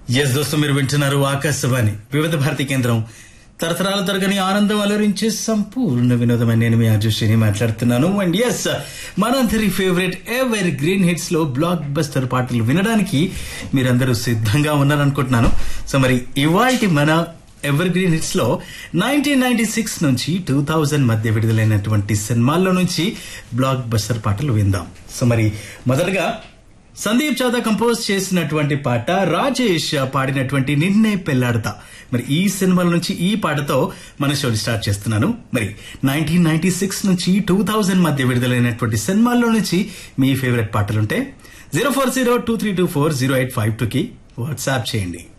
yes దోస్తు మీరు వింటున్నారు ఆకాశవాణి వివిధ భారతి కేంద్రం తరతరాల తరగని ఆనందం అలరించే సంపూర్ణ వినోదమైన నేను మీ అర్జుషిని మాట్లాడుతున్నాను అండ్ ఎస్ మనందరి ఫేవరెట్ ఎవర్ గ్రీన్ హిట్స్ లో బ్లాక్ బస్టర్ పాటలు వినడానికి మీరందరూ సిద్ధంగా ఉన్నారనుకుంటున్నాను సో మరి ఇవాల్టి మన ఎవర్ గ్రీన్ హిట్స్ లో నైన్టీన్ నైన్టీ సిక్స్ నుంచి టూ థౌజండ్ మధ్య విడుదలైనటువంటి సినిమాల్లో నుంచి బ్లాక్ బస్టర్ పాటలు విందాం సో మరి మొదటగా సందీప్ చాదా కంపోజ్ చేసినటువంటి పాట రాజేష్ పాడినటువంటి నిన్నే పెళ్లాడతా మరి ఈ సినిమాల నుంచి ఈ పాటతో మన షోని స్టార్ట్ చేస్తున్నాను మరి నైన్టీన్ నైన్టీ సిక్స్ నుంచి టూ థౌజండ్ మధ్య విడుదలైనటువంటి సినిమాల్లో నుంచి మీ ఫేవరెట్ పాటలుంటే zero four zero two three two four zero eight five two కి వాట్సాప్ చేయండి